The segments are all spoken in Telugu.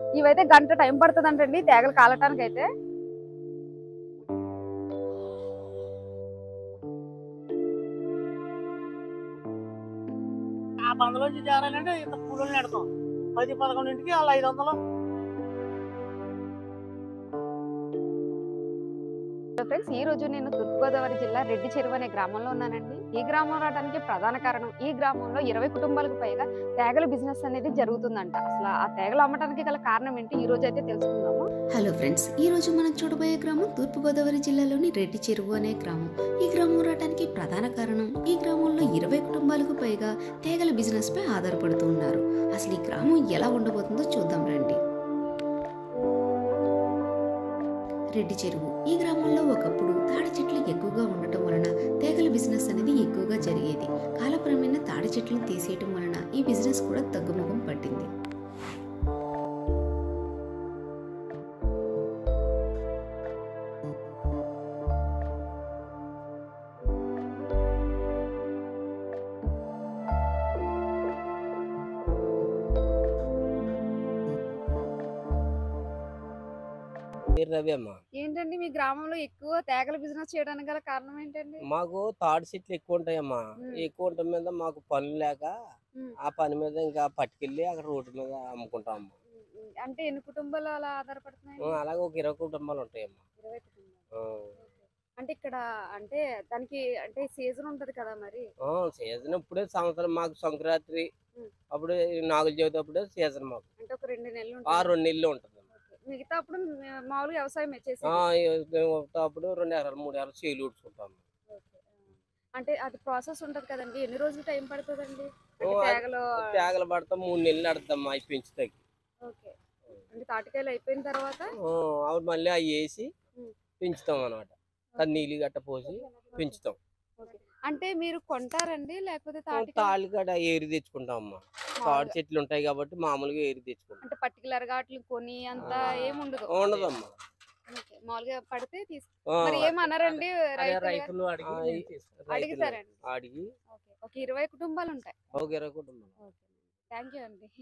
ఇవైతే గంట టైం పడుతుందంటండి తేగలు కాలటానికి అయితే ఆ బందలోంచి చేరాలంటే ఇంత పూలు నెడతాం పది పదకొండింటికి వాళ్ళు ఐదు వందలు ఫ్రెండ్స్ ఈ రోజు నేను తూర్పుగోదావరి జిల్లా రెడ్డి చెరువు అనే గ్రామంలో ఉన్నానండి ఈ గ్రామం రావడానికి ప్రధాన కారణం ఈ గ్రామంలో ఇరవై కుటుంబాలకు పైగా తేగల బిజినెస్ అనేది జరుగుతుందంట అసలు ఆ తేగలు అమ్మటానికి గల కారణం ఏంటి ఈ రోజు అయితే తెలుసుకుందాము హలో ఫ్రెండ్స్ ఈ రోజు మనం చూడబోయే గ్రామం తూర్పుగోదావరి జిల్లాలోని రెడ్డి చెరువు అనే గ్రామం ఈ గ్రామం రావడానికి ప్రధాన కారణం ఈ గ్రామంలో ఇరవై కుటుంబాలకు పైగా తేగల బిజినెస్ పై ఆధారపడుతూ ఉన్నారు అసలు ఈ గ్రామం ఎలా ఉండబోతుందో చూద్దాం రండి రెడ్డి చెరువు ఈ గ్రామంలో ఒకప్పుడు తాడి చెట్లు ఎక్కువగా ఉండటం వలన తేగల బిజినెస్ అనేది ఎక్కువగా జరిగేది కాలక్రమేణా తాడి చెట్లను తీసేయటం వలన ఈ బిజినెస్ కూడా తగ్గుముఖం పట్టింది పేరు రవి అమ్మ ఏంటండి మీ గ్రామంలో ఎక్కువ తేగల బిజినెస్ చేయడానికి గల కారణం ఏంటండి మాకు తాడు చెట్లు ఎక్కువ ఉంటాయమ్మా మ్మ్. ఎక్కువ ఉండటం మీద మాకు పని లేక మ్మ్. ఆ పని మీద ఇంకా పట్టుకెళ్ళి అక్కడ రోడ్డు మీద అమ్ముకుంటాం అంటే ఎన్ని కుటుంబాలు అలా ఆధారపడుతున్నాయి అలాగే ఒక ఇరవై కుటుంబాలు ఉంటాయమ్మా ఇరవై కుటుంబాలు ఆ. అంటే ఇక్కడ అంటే దానికి అంటే సీజన్ ఉంటది కదా మరి ఆ, సీజన్ ఇప్పుడే సంవత్సరం మాకు సంక్రాంతి మ్మ్. అప్పుడే నాగుల చవితి అప్పుడే సీజన్ మాకు అంటే ఒక రెండు నెలలు ఆ ఉంటుంది రెండు నెలలు ఉంటుంది మిగతా అప్పుడు మ- మామూలుగా వ్యవసాయం చేసి అప్పుడు రెండు ఎకరాలు మూడు ఎకరాలు చేలు ఉడుచుకుంటాం అంటే అది ప్రాసెస్ ఉంటది కదండి ఎన్ని రోజులు టైం పడుతుందండి అంటే ఓ, అది- తేగలు తేగలు పడతాం మూడు నెలలు నడుద్దాం అవి పెంచుతాయి ఓకే అంటే తాటికాయలు అయిపోయిన తర్వాత అప్పుడు మళ్ళీ అవి వేసి మ్మ్. పెంచుతాం అనమాట నీళ్ళు గట్ట పోసి పెంచుతాం ఓకే. అంటే మీరు కొంటారండి లేకపోతే తాటికాయ తాళ్ళు కూడా ఏరి తెచ్చుకుంటాం అమ్మా తాడు మామూలుగా? చెట్లు ఉంటాయి కాబట్టి మామూలుగా ఏరి తెచ్చుకుంటాం అంటే పర్టికులర్ గా అట్లా కొని అంత ఆ. ఏమి ఉండదు ఉండదమ్మా ఓకే. మామూలుగా పడితే తీసు ఆ, మరి ఏమనరండి అదే రైతులు రైతులు అడిగి ఆ, నేను ఈ- తీసుకుంటాను. రైతులు అడుగుతారండి అడిగి ఓకే ఒక ఇరవై కుటుంబాలు ఉంటాయి ఒక ఇరవై కుటుంబం ఓకే థ్యాంక్ యూ అండి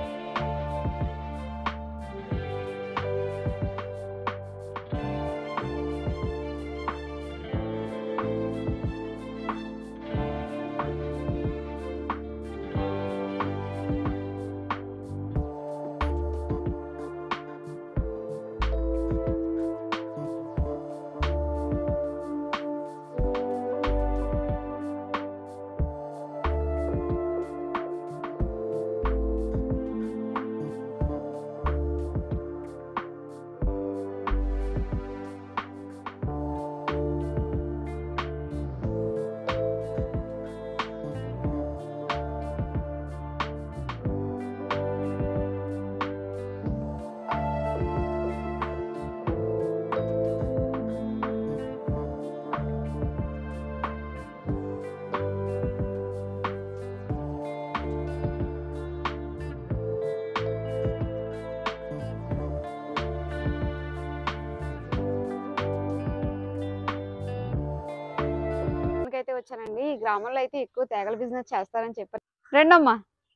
అయితే వచ్చానండి ఈ గ్రామంలో అయితే ఎక్కువ తేగల బిజినెస్ చేస్తారని చెప్పారు రండమ్మా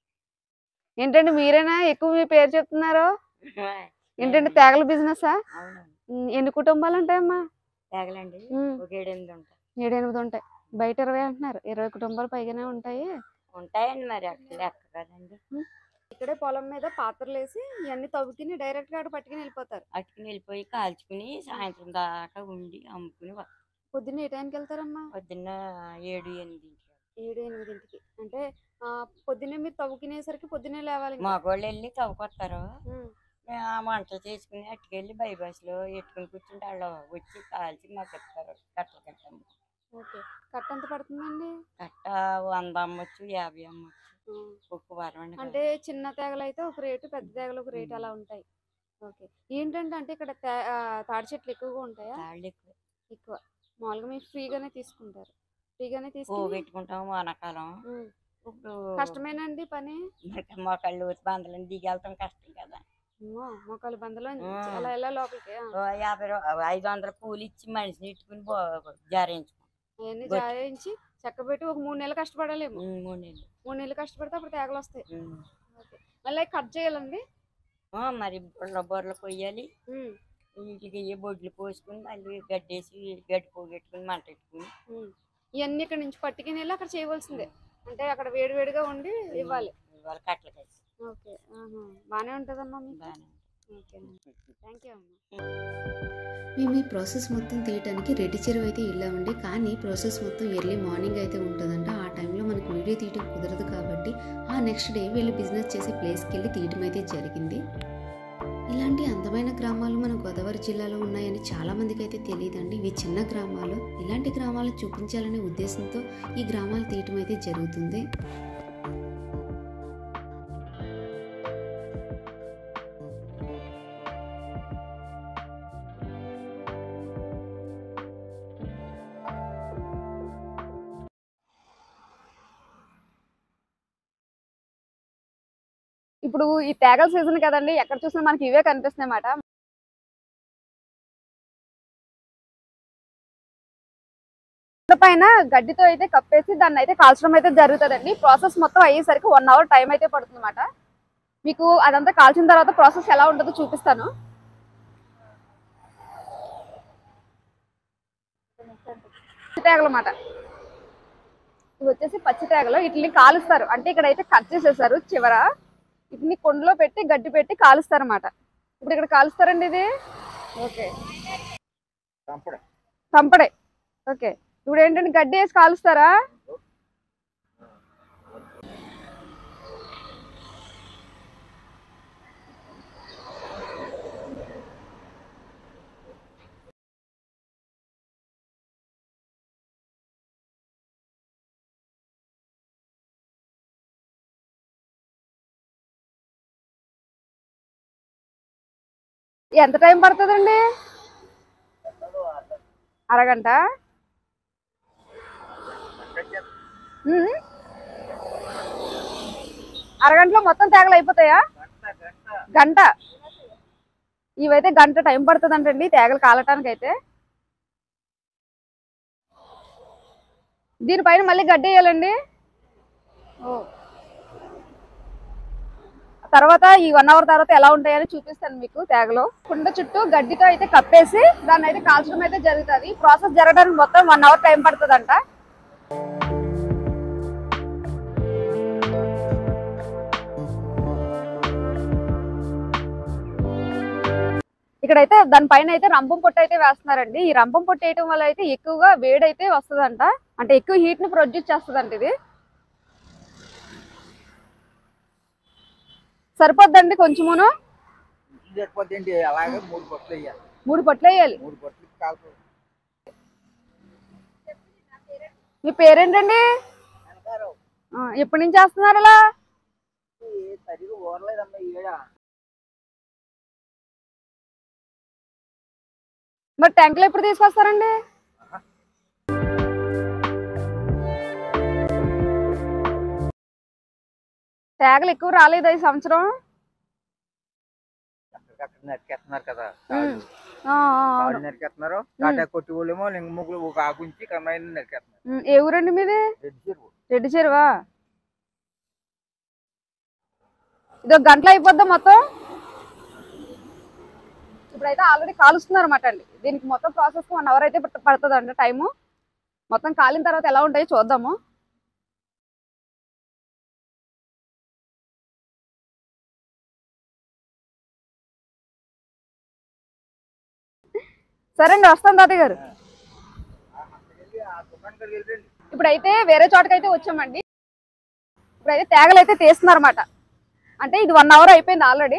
ఏంటండి మీరేనా ఎక్కువ మీ పేరు చెప్తున్నారు ఏంటండి తేగల బిజినెస్ అవునండి ఎన్ని కుటుంబాలు ఉంటాయమ్మా తేగలండి ఉమ్, ఒక ఏడెనిమిది ఉంటాయి ఏడెనిమిది ఉంటాయి బయట ఇరవై అంటున్నారు ఇరవై కుటుంబాలు పైగానే ఉంటాయి ఉంటాయండి మరి అక్కడ లెక్క కదండి ఇక్కడే పొలం మీద పాత్రలు వేసి ఇవన్నీ తవ్వుకుని డైరెక్ట్ గా అక్కడ పట్టుకుని వెళ్ళిపోతారు అటుకుని వెళ్ళిపోయి కాల్చుకుని సాయంత్రం దాకా ఉండి అమ్ముకుని వస్తాం. పొద్దున్న ఏ టైంకి వెళ్తారమ్మా పొద్దున్న ఏడు ఎనిమిది ఏడు ఎనిమిదింటికి అంటే ఆ, పొద్దున్నే మీరు తవ్వుకునేసరికి పొద్దున్నే లేవాలి ఇంకా. మగవాళ్ళు వెళ్ళి తవ్వుకొస్తారు ఉమ్, మేము ఆ వంటలు చేసుకుని అట్టుకెళ్ళి బై బస్సులో ఎట్టుకుని కూర్చుంటే వాళ్ళు వచ్చి కాల్చి మాకు ఇస్తారు కట్టలు కట్టండి ఓకే కట్ట ఎంత పడుతుందండి కట్ట వంద అమ్మొచ్చు యాభై అమ్మొచ్చు ఉమ్, ఒక్క వారం అండి అంటే చిన్న తేగలు అయితే ఒక రేటు పెద్ద తేగలు ఒక రేటు అలా ఉంటాయి ఓకే ఏంటంటే అంటే ఇక్కడ తే- ఆ, తాడి చెట్లు ఎక్కువగా ఉంటాయా తాళ్ళు ఎక్కువ ఎక్కువ మామూలుగా మీరు ఫ్రీగానే తీసుకుంటారు ఫ్రీగానే పువ్వు తీసుకుని పెట్టుకుంటాం వానాకాలం ఉమ్, ఇప్పుడు కష్టమేనండి పని మరి మోకాళ్ళు బందలను దిగి వెళ్తాం కష్టం కదా అమ్మో, మోకాలు బందలో ఆ. అలా ఎలా లోపలికి ఆ. ఓ యాభై రూ- ఐదు వందల పూలు ఇచ్చి మనిషిని ఇట్టుకుని జారించుకో అవన్నీ బట్- జాయించి చెక్కబెట్టి ఒక మూడు నెలలు కష్టపడాలేమో మూడు నెలలు మూడు నెలలు కష్టపడితే అప్పుడు తేగలు వస్తాయి ఉమ్. ఓకే మళ్ళీ కట్ చేయాలండి ఆ, మరి బుర్ర బొర్రలు కొయ్యాలి వీటికి ఏ బొడ్లు పోసుకుని మళ్ళీ గడ్డేసి గడ్డి పోగెట్టుకుని మంట పెట్టుకుని ఇవన్నీ ఇక్కడ నుంచి పట్టుకుని వెళ్ళి అక్కడ చేయవలసిందే అంటే అక్కడ వేడివేడిగా ఉండి ఇవ్వాలి ఇవాళ కట్టలు కలిసి ఓకే బాగానే ఉంటుందమ్మా మీకు బాగానే ఓకే థ్యాంక్ యూ అమ్మా మేము ఈ ప్రాసెస్ మొత్తం తీయడానికి రెడ్డి చెరువు అయితే వెళ్ళామండి కానీ ప్రాసెస్ మొత్తం ఎర్లీ మార్నింగ్ అయితే ఉంటుందంట ఆ టైంలో మనకు వీడియో తీయడం కుదరదు కాబట్టి ఆ నెక్స్ట్ డే వీళ్ళు బిజినెస్ చేసే ప్లేస్కి వెళ్ళి తీయడం అయితే జరిగింది ఇలాంటి అందమైన గ్రామాలు మన గోదావరి జిల్లాలో ఉన్నాయని చాలా మందికి అయితే తెలియదండి ఇవి చిన్న గ్రామాలు ఇలాంటి గ్రామాలను చూపించాలనే ఉద్దేశంతో ఈ గ్రామాలు తీయటం అయితే జరుగుతుంది ఇప్పుడు ఈ తేగల సీజన్ కదండి ఎక్కడ చూసినా మనకి ఇవే కనిపిస్తున్నాయి అన్నమాట పైన గడ్డితో అయితే కప్పేసి దాన్ని అయితే కాల్చడం అయితే జరుగుతుందండి ప్రాసెస్ మొత్తం అయ్యేసరికి వన్ అవర్ టైం అయితే పడుతుంది అనమాట మీకు అదంతా కాల్చిన తర్వాత ప్రాసెస్ ఎలా ఉంటుందో చూపిస్తాను పచ్చి తేగలు అన్నమాట ఇవి వచ్చేసి పచ్చి తేగలు వీటిని కాలుస్తారు అంటే ఇక్కడ అయితే కట్ చేసేసారు చివర వీటిని కొండలో పెట్టి గడ్డి పెట్టి కాలుస్తారు అన్నమాట ఇప్పుడు ఇక్కడ కాలుస్తారండి ఇది ఓకే తంపడే ఓకే ఇప్పుడు ఏంటంటే గడ్డి వేసి కాలుస్తారా ఎంత టైం పడుతుందండి అరగంట ఉమ్. అరగంటలో మొత్తం తేగలు అయిపోతాయా గంట ఇవైతే గంట టైం పడుతుందంటండి తేగలు కాలటానికి అయితే దీనిపైన మళ్ళీ గడ్డి వేయాలండి ఓ తర్వాత ఈ వన్ అవర్ తర్వాత ఎలా ఉంటాయని చూపిస్తాను మీకు తేగలో కుండ చుట్టూ గడ్డితో అయితే కప్పేసి దాన్ని అయితే కాల్చడం అయితే జరుగుతుంది ప్రాసెస్ జరగడానికి మొత్తం వన్ అవర్ టైం పడుతుందంట ఇక్కడైతే దానిపైన అయితే రంపం పొట్టు అయితే వేస్తున్నారండి ఈ రంపం పొట్టు వేయటం వల్ల అయితే ఎక్కువగా వేడైతే వస్తుందంట అంటే ఎక్కువ హీట్ ని ప్రొడ్యూస్ చేస్తుందంట ఇది సరిపోద్దండి కొంచెమును సరిపోద్ది ఏంటి అలాగే మూడు బొట్లు వేయాలి మూడు పొట్లు వేయాలి మూడు బొట్లు కాల్పు మీ పేరేంటండి ఆ, ఎప్పటి నుంచి చేస్తున్నారు అలా సరిగా ఊరలేదమ్మా ఈ ఏడ మరి ట్యాంకులు ఎప్పుడు తీసుకొస్తారండి తేగలు ఎక్కువ రాలేదు ఈ సంవత్సరం అక్కడికక్కడ నరికేస్తున్నారు కదా ఉమ్. ఆ, ఆ, అవును కాళ్ళు నరికేస్తున్నారు కాటా కొట్టి వాళ్ళేమో లింగ ముగ్గులు ఒక ఆకుంచి కమ్మాయిని నరికేస్తున్నారు ఉమ్, ఏ ఊరండి మీది రెడ్డి చెరువు రెడ్డి చెరువా ఇది ఒక గంటలో అయిపోద్దా మొత్తం ఇప్పుడైతే ఆల్రెడీ కాలుస్తున్నారు అనమాట అండి దీనికి మొత్తం ప్రాసెస్ వన్ అవర్ అయితే పడుతుంది అండి టైము మొత్తం కాలిన తర్వాత ఎలా ఉంటాయో చూద్దాము సరే అండి వస్తాను తాతయ్య గారు ఆ దుకాణం కాడికి వెళ్ళిపోయింది ఇప్పుడైతే వేరే చోటకైతే వచ్చామండి ఇప్పుడైతే తేగలు అయితే తీస్తున్నారు అనమాట అంటే ఇది వన్ అవర్ అయిపోయింది ఆల్రెడీ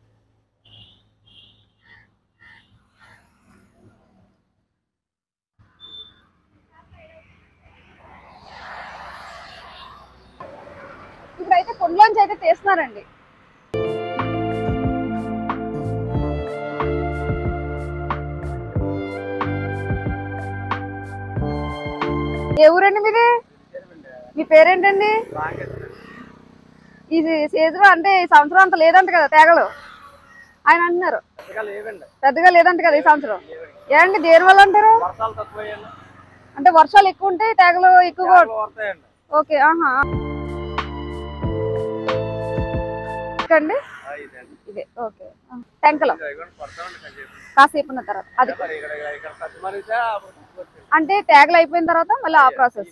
ఇప్పుడైతే కొండలోంచి అయితే తీస్తున్నారండి ఏ ఊరండి మీది మీ పేరేంటండి ఇది సీజన్ అంటే ఈ సంవత్సరం అంత లేదంట కదా తేగలు ఆయన అంటున్నారు లేదండి పెద్దగా లేదంట కదా ఈ సంవత్సరం ఏంటి దేని వల్ల అంటారు వర్షాలు తక్కువ అంటే వర్షాలు ఎక్కువ ఉంటాయి తేగలు ఎక్కువగా ఉంటాయి. వస్తాయండి ఓకే ఆహా అండి ఇదండి ఇదే ఓకే టెంకలో కాసేపు ఉన్న తర్వాత అది అంటే ట్యాగ్లు అయిపోయిన తర్వాత మళ్ళీ ఆ ప్రాసెస్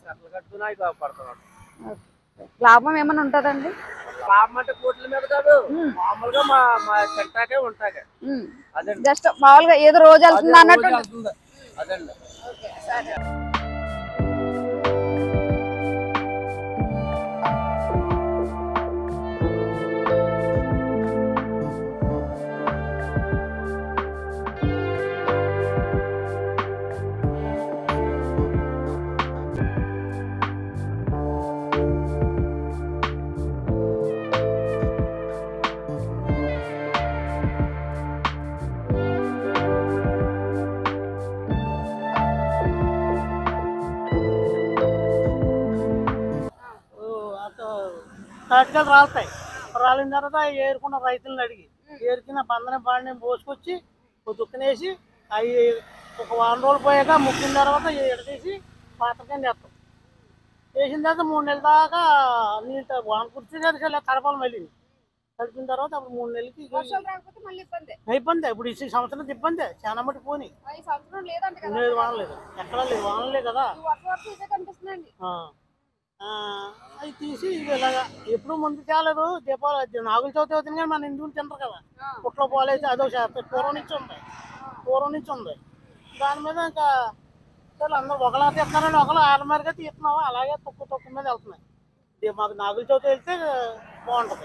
లాభం ఏమైనా ఉంటుందండి లాభం అంటే కోట్ల మీద కాదు మామూలుగా మా మా చెట్టాకే ఉంటాకే అదండి జస్ట్ మామూలుగా ఏదో రోజు వెళ్తుంది అదే అన్నట్టు రోజు వెళ్తుంది. అదండి తాటికాయలు రాలుతాయి రాలిన తర్వాత అవి ఏరుకున్న రైతులను అడిగి ఏరుకున్న బంధన బాండిని పోసుకొచ్చి ఒక దుక్కనేసి అవి ఒక వారం రోజులు పోయాక ముక్కిన తర్వాత ఎడతీసి పాత్రకాయ వేస్తాం వేసిన తర్వాత మూడు నెలల దాకా నీళ్ళు వాన కుర్చీ తడపాలి మళ్ళీ తడిపిన తర్వాత అప్పుడు మూడు నెలలకి ఇగో వర్షాలు రాకపోతే మళ్ళీ ఇబ్బంది ఇబ్బంది ఇప్పుడు ఈ సంవత్సరం ఇబ్బంది చాలా మట్టి పోని ఈ సంవత్సరం లేదంట కదా లేదు వానలేదు ఎక్కడా లేదు వానలే కదా ఈ వర్షం వర్షం ఇదే కనిపిస్తుందండి ఆ. ఆ, అవి తీసి ఇవి ఇలాగా ఎప్పుడు ముందు తేలేదు దీపావళి నాగుల చవితి అవుతుంది కానీ మన హిందువులు తింటారు కదా పుట్లో పోలేదు అదో శాతం పూర్వం నుంచి ఉంది పూర్వం నుంచి ఉంది దాని మీద ఇంకా సరే అందరూ ఒకలా తీస్తున్నారని ఒకలా ఆడమారిగా తీస్తున్నాము అలాగే తక్కువ తక్కువ మీద వెళ్తున్నాయి ఇది మాకు నాగుల చవితి వెళ్తే బాగుంటుంది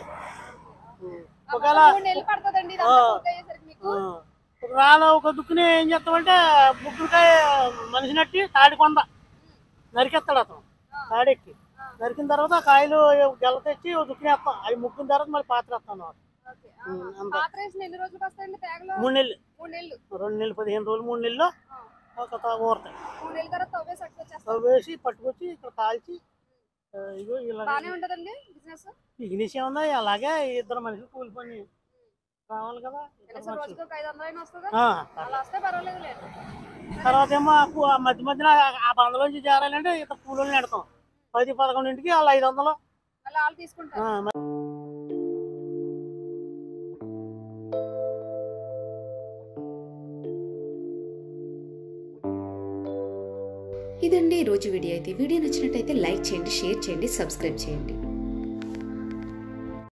ఉం. ఒకవేళ మూడు నెలలు పడుతుందండి ఆ. అయ్యేసరికి మీకు ఆ, ఒక రాళ్ళ ఒక దుక్కుని ఏం చేస్తామంటే ముగ్గురికాయ మనిషి నట్టి తాడి కొంద నరికేస్తాడు అతను తాడెక్కి నరికిన తర్వాత ఆ కాయలు గెల తెచ్చి ఓ దుక్కుని వేస్తాం అవి ముగ్గిన తర్వాత మళ్ళీ పాత్ర వేస్తాం అన్నమాట ఓకే. ఉం, ఆహా. అంత పాత్ర వేసిన ఎన్ని రోజులకు వస్తాయండి తేగలో మూడు నెలలు మూడు నెలలు రెండు నెలలు పదిహేను రోజులు మూడు నెలలు ఒక తా- ఊరతాయి మూడు నెలల తర్వాత తవ్వేసి అట్లా వచ్చేస్తాం అవి వేసి పట్టుకొచ్చి ఇక్కడ కాల్చి ఆ, ఇగో ఇలా బాగానే ఉంటదండి బిజినెస్ బిగినెస్ ఏముందా అలాగే ఇద్దరు మనుషులు కూలి పని రావాలి కదా ఇద్దరు కనీసం మనుషులు రోజుకి ఒక ఐదు వందలు అయినా వస్తుందా ఆ, అలా వస్తే పర్వాలేదు లేదు తర్వాత ఏమో ఆ కు- ఆ మధ్య మధ్యన ఆ- ఆ బందలోంచి చేరాలంటే ఇద్దరు కూలీలు నెడతాం పది పదకొండింటికి వాళ్ళు ఐదు వందలు మళ్ళీ వాళ్ళు తీసుకుంటారు ఆ, మ- ఇదండి ఈ రోజు వీడియో అయితే వీడియో నచ్చినట్టయితే లైక్ చేయండి షేర్ చేయండి సబ్స్క్రైబ్ చేయండి